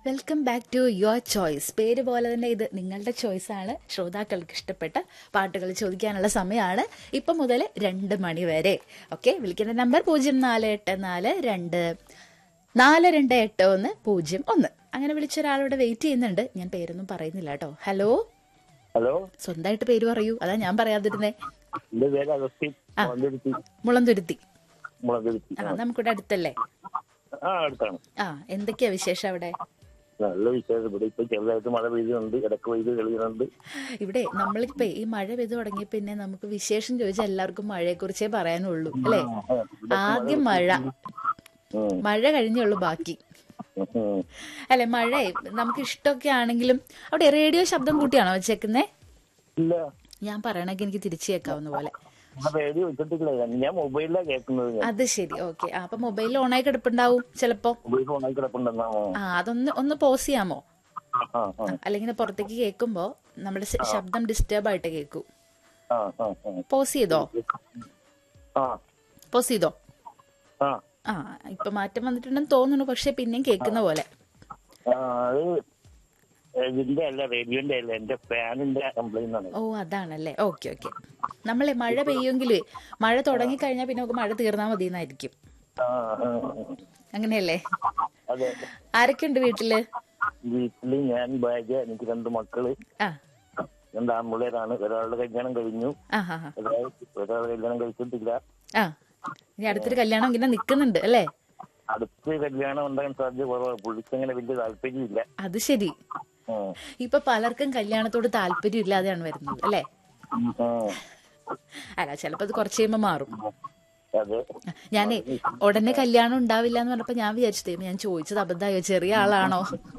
Welcome back to your choice പേര് പോലെ തന്നെ ഇത് നിങ്ങളുടെ ചോയ്സ് ആണ് ശ്രോതാക്കൾക്ക് ഇഷ്ടപ്പെട്ട പാട്ടുകൾ ചോദിക്കാനുള്ള സമയമാണ് ഇപ്പം മുതൽ രണ്ട് മണി വരെ ഓക്കെ വിളിക്കേണ്ട നമ്പർ പൂജ്യം നാല് എട്ട് നാല് രണ്ട് നാല് രണ്ട് എട്ട് ഒന്ന് പൂജ്യം ഒന്ന് അങ്ങനെ വിളിച്ച ഒരാളോട് വെയിറ്റ് ചെയ്യുന്നുണ്ട് ഞാൻ പേരൊന്നും പറയുന്നില്ല കേട്ടോ ഹലോ ഹലോ സ്വന്തമായിട്ട് പേര് പറയൂ അതാ ഞാൻ പറയാതിരുന്നേ എന്റെ പേര് അഗസ്റ്റിൻ മുളന്തുരുത്തി മുളന്തുരുത്തി മുളന്തുരുത്തി ആ നമുക്കിവിടെ അടുത്തല്ലേ ആ അടുത്താണ് ആ എന്തൊക്കെയാ വിശേഷം അവിടെ നല്ല വിശേഷം ഇവിടെ ഇപ്പൊ ചെറുതായിട്ട് മഴ പെയ്യുന്നുണ്ട് ഇടക്ക് പെയ്ത് തെളിയുന്നുണ്ട് ഇവിടെ നമ്മളിപ്പോ ഈ മഴ പെയ്തു തുടങ്ങി പിന്നെ നമുക്ക് വിശേഷം ചോദിച്ചാൽ എല്ലാവർക്കും മഴയെക്കുറിച്ചേ പറയാനുള്ളൂ അല്ലേ ആദ്യം മഴ ഉം. മഴ കഴിഞ്ഞുള്ളൂ ബാക്കി ഉം. അല്ലെ മഴ നമുക്ക് ഇഷ്ടമൊക്കെ ആണെങ്കിലും അവിടെ റേഡിയോ ശബ്ദം കൂട്ടിയാണോ വെച്ചേക്കുന്നേ ഇല്ല ഞാൻ പറയണൊക്കെ എനിക്ക് തിരിച്ചു കേൾക്കാവുന്ന പോലെ ഞാൻ റേഡിയോ വെച്ചിട്ടില്ല ഞാൻ മൊബൈലിലാ കേൾക്കുന്നത് ഞാൻ അത് ശരി ഓക്കെ അപ്പൊ മൊബൈലിൽ ഓണായി കിടപ്പുണ്ടാവും ചിലപ്പോ മൊബൈൽ ഓണായി കിടപ്പുണ്ടെന്നാ ആ അതൊന്ന് ഒന്ന് പോസ് ചെയ്യാമോ ആ ആ അല്ലെങ്കിൽ പുറത്തേക്ക് കേൾക്കുമ്പോ നമ്മുടെ ശ- ശബ്ദം ഡിസ്റ്റർബ് ആയിട്ട് കേൾക്കൂ ആ ആ ആ പോസ് ചെയ്തോ ആ പോസ് ചെയ്തോ ആ ആ ഇപ്പൊ മാറ്റം വന്നിട്ടുണ്ടെന്ന് തോന്നുന്നു പക്ഷെ പിന്നെയും കേൾക്കുന്ന പോലെ ആ, അത് ഇതിന്റെ അല്ല റേഡിയോന്റെ അല്ല എന്റെ ഫാനിന്റെ കംപ്ലൈന്റ് ആണ് ഓ അതാണല്ലേ ഓക്കെ ഓക്കെ നമ്മളെ മഴ പെയ്യുമെങ്കിലേ മഴ തുടങ്ങിക്കഴിഞ്ഞാൽ പിന്നെ നമുക്ക് മഴ തീർന്നാൽ മതി എന്നായിരിക്കും ആ, ആ, അങ്ങനെയല്ലേ അതെ ആരൊക്കെയുണ്ട് വീട്ടില് വീട്ടില് ഞാൻ ഭാര്യ എനിക്ക് രണ്ട് മക്കള് ആ രണ്ട് ആൺപിള്ളേരാണ് ഒരാളുടെ കല്യാണം കഴിഞ്ഞു ആ ഹാ ഹാ ഒരാൾ ഒരാൾ കല്യാണം കഴിച്ചിട്ടില്ല ആ ഇനി അടുത്തൊരു കല്യാണം ഇങ്ങനെ നിക്കുന്നുണ്ട് അല്ലേ അടുത്ത് കല്യാണം ഉണ്ടാകാൻ സാധ്യത കുറവാണ് പുള്ളിക്കങ്ങനെ വലിയ താല്പര്യമില്ല അത് ശരി ഉം. ഇപ്പൊ പലർക്കും കല്യാണത്തോട് താല്പര്യം ഇല്ലാതെയാണ് വരുന്നത് അല്ലേ ഉം. അല്ല ചിലപ്പോ അത് കുറച്ച് കഴിയുമ്പോ മാറും അതെ ഞാനേ ഉടനെ കല്യാണം ഉണ്ടാവില്ല എന്ന് പറഞ്ഞപ്പോ ഞാൻ വിചാരിച്ചു ദൈവമേ, ഞാൻ ചോദിച്ചത് അബദ്ധമായോ ചെറിയ ആളാണോ